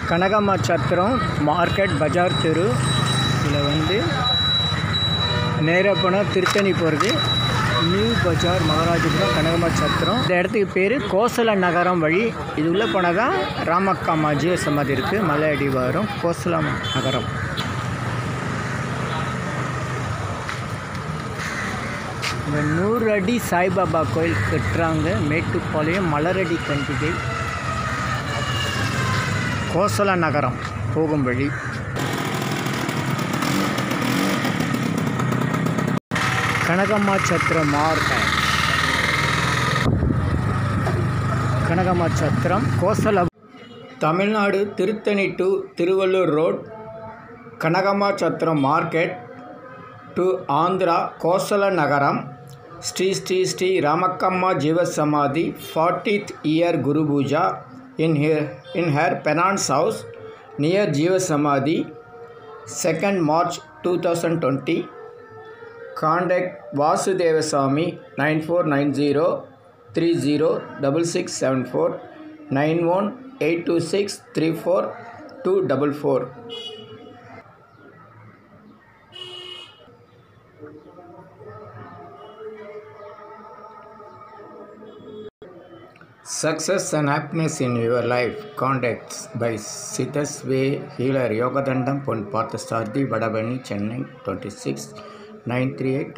கனகம்மா Chatram market பஜார் தெரு இதில் வந்து நேராக போனால் திருத்தணி போகிறது நியூ பஜார் மகாராஜபுரம் கனகம்மா சத்திரம் இந்த இடத்துக்கு பேர் கோசல நகரம் வழி இது உள்ளே போனால் தான் ராமக்காமா ஜீவ சமாதி இருக்குது மலை அடி வரும் கோசலம் நகரம் இந்த நூறு அடி சாய்பாபா கோயில் கட்டுறாங்க மேட்டுப்பாளையம் மலரடி கண்டிகை கோசல நகரம் போகும் வழி Kanakamma Chatram market Kanakamma Chatram Kosala Tamil Nadu Tiruttani to Tiruvallur road Kanakamma Chatram market to Andhra Kosala Nagaram Sri Sri Sri Ramakkamma ஜீவசமாதி fortieth year guru puja in here in her penance house near jeevasamadhi second March two thousand twenty contact Vasudevaswamy nine four nine zero three zero double six seven four nine one eight two six three four two double four Success and happiness in your life. Contacts by Siddhas Way Healer Yogadandam Pon Parthasarthi Vadavani Chennai 26 938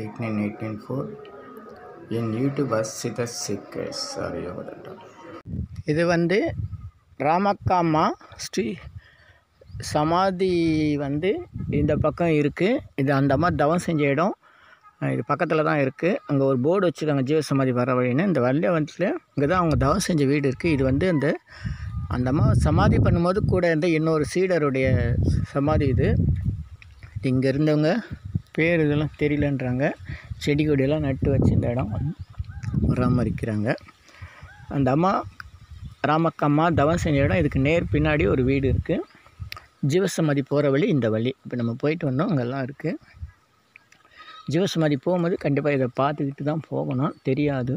2689 In YouTube as Siddhas Seekers or Yogadandam. இது வந்து ராமக்காமா ஸ்ரீ சமாதி வந்து இந்த பக்கம் இருக்குது இது அந்த அம்மா தவம் செஞ்ச இடம் அஹ் இது பக்கத்தில் தான் இருக்குது அங்கே ஒரு போர்டு வச்சுருக்காங்க ஜீவ சமாதி வர வழின்னு இந்த வழியில் வந்துட்டு இங்கே தான் அவங்க தவம் செஞ்ச வீடு இருக்குது இது வந்து அந்த அந்த அம்மா சமாதி பண்ணும்போது கூட இருந்த இன்னொரு சீடருடைய சமாதி இது இது இங்கே இருந்தவங்க பேர் இதெல்லாம் தெரியலன்றாங்க செடி கொடியெல்லாம் நட்டு வச்சு இந்த இடம் பராமரிக்கிறாங்க அந்த அம்மா ராமக்கம்மா தவம் செஞ்ச இடம் இதுக்கு நேர் பின்னாடி ஒரு வீடு இருக்குது ஜீவசமாதி போகிற வழி இந்த வழி இப்போ நம்ம போயிட்டு வந்தோம் அங்கெல்லாம் இருக்குது ஜீவசமாதி போகும்போது கண்டிப்பாக இதை பார்த்துக்கிட்டு தான் போகணும் தெரியாது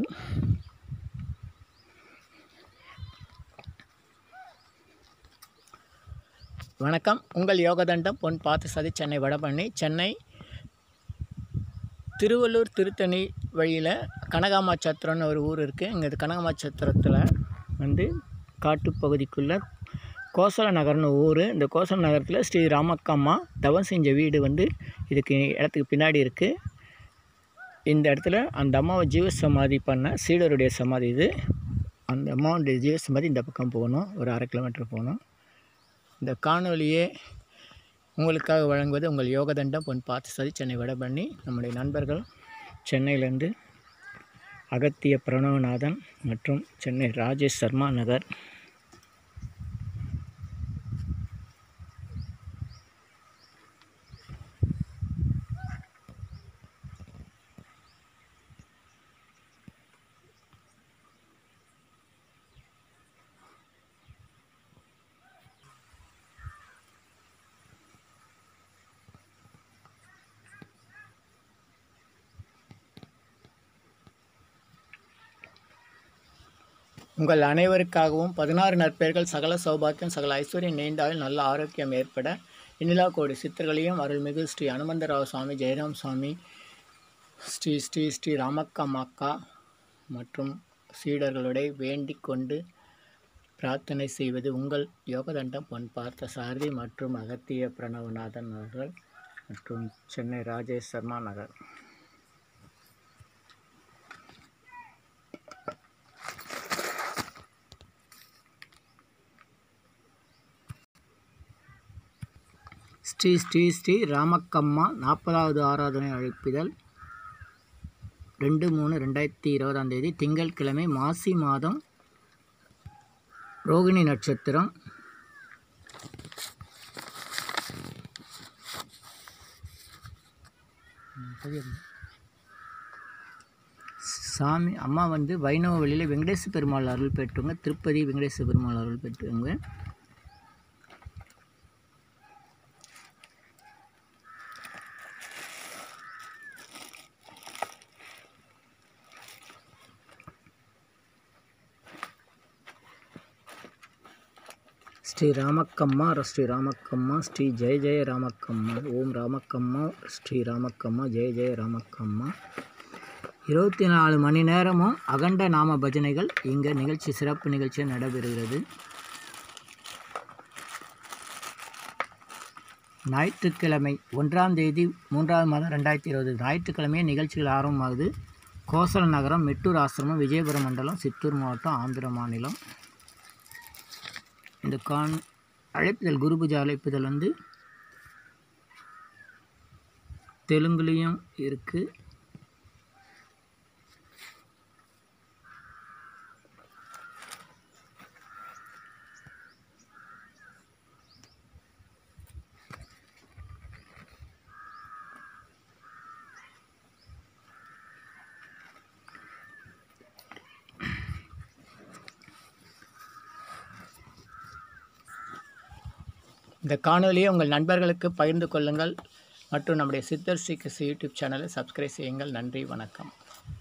வணக்கம் உங்கள் யோகதண்டம் பொன் பார்த்தசாதி சென்னை வடபழனி சென்னை திருவள்ளூர் திருத்தணி வழியில் கனகாமாச்சத்திரம்னு ஒரு ஊர் இருக்குது இங்கே கனகாமாச்சத்திரத்தில் வந்து காட்டுப்பகுதிக்குள்ளே கோசல நகர்னு ஊர் இந்த கோசல நகரத்தில் ஸ்ரீ ராமக்கம்மா தவம் செஞ்ச வீடு வந்து இதுக்கு இடத்துக்கு பின்னாடி இருக்குது இந்த இடத்துல அந்த அம்மாவை ஜீவ சமாதி பண்ண சீடருடைய சமாதி இது அந்த அம்மாவுடைய ஜீவ சமாதி இந்த பக்கம் போகணும் ஒரு அரை கிலோமீட்டர் போகணும் இந்த காணொலியே உங்களுக்காக வழங்குவது உங்கள் யோகதண்டம் பொன் பார்த்தசாதி சென்னை வடபழனி நம்முடைய நண்பர்கள் சென்னையிலேருந்து அகத்திய பிரணவநாதன் மற்றும் சென்னை ராஜேஷ் சர்மா நகர் உங்கள் அனைவருக்காகவும் பதினாறு நற்பெயர்கள் சகல சௌபாக்கியம் சகல ஐஸ்வர்யம் நீண்டாவில் நல்ல ஆரோக்கியம் ஏற்பட இந்நிலா கோடி சித்தர்களையும் அருள்மிகு ஸ்ரீ அனுமந்தராவ சுவாமி ஜெயராம் சுவாமி ஸ்ரீ ஸ்ரீ ஸ்ரீ ராமக்கம்மாக்கா மற்றும் சீடர்களுடைய வேண்டிக் கொண்டு பிரார்த்தனை செய்வது உங்கள் யோகதண்டம் பொன் பார்த்த சாரதி மற்றும் அகத்திய பிரணவநாதன் அவர்கள் மற்றும் சென்னை ராஜேஷ் சர்மா நகர் ஸ்ரீ ஸ்ரீ ஸ்ரீ ராமக்கம்மா நாற்பதாவது ஆராதனை அழைப்பிதழ் ரெண்டு மூணு ரெண்டாயிரத்தி இருபதாம் தேதி திங்கட்கிழமை மாசி மாதம் ரோகிணி நட்சத்திரம் சாமி அம்மா வந்து வைணவ வழியில் வெங்கடேச பெருமாள் அருள் பெற்றவங்க திருப்பதி வெங்கடேச பெருமாள் அருள் பெற்றவங்க ஸ்ரீ ராமக்கம்மா ஸ்ரீ ராமக்கம்மா ஸ்ரீ ஜெய ஜெய ராமக்கம்மா ஓம் ராமக்கம்மா ஸ்ரீ ராமக்கம்மா ஜெய ஜெய ராமக்கம்மா இருபத்தி நாலு மணி நேரமும் அகண்ட நாம பஜனைகள் இங்கே நிகழ்ச்சி சிறப்பு நிகழ்ச்சி நடைபெறுகிறது ஞாயிற்றுக்கிழமை ஒன்றாம் தேதி மூன்றாவது மாதம் ரெண்டாயிரத்தி இருபது ஞாயிற்றுக்கிழமையே நிகழ்ச்சிகள் ஆரம்பமாகுது கோசல நகரம் மெட்டூர் ஆசிரமம் விஜயபுரம் மண்டலம் சித்தூர் மாவட்டம் ஆந்திர மாநிலம் இந்த கான் அழைப்புதல் குரு பூஜை அழைப்புதல் வந்து தெலுங்குலேயும் இருக்குது இந்த காணொலியை உங்கள் நண்பர்களுக்கு பகிர்ந்து கொள்ளுங்கள் மற்றும் நம்முடைய சித்தர் சீக்கிஸ் யூடியூப் சேனலை சப்ஸ்கிரைப் செய்யுங்கள் நன்றி வணக்கம்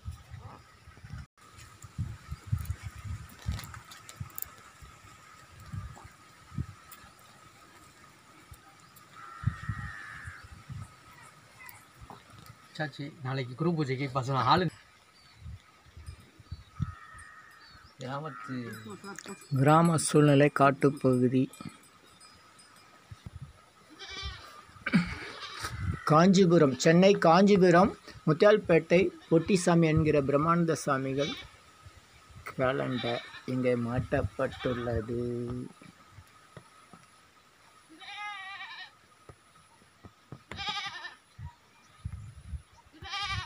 சாச்சி நாளைக்கு குரு பூஜைக்கு பசங்க ஆளு யாவத்து கிராம சூழ்நிலை காட்டுப்பகுதி காஞ்சிபுரம் சென்னை காஞ்சிபுரம் முத்தியால்பேட்டை பொட்டிசாமி என்கிற பிரம்மானந்த சாமிகள் கேலண்டர் இங்கே மாட்டப்பட்டுள்ளது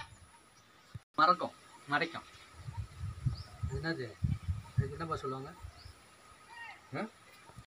மறக்கும் மறைக்கும் அது என்னது அதுக்கு என்னப்பா சொல்லுவாங்க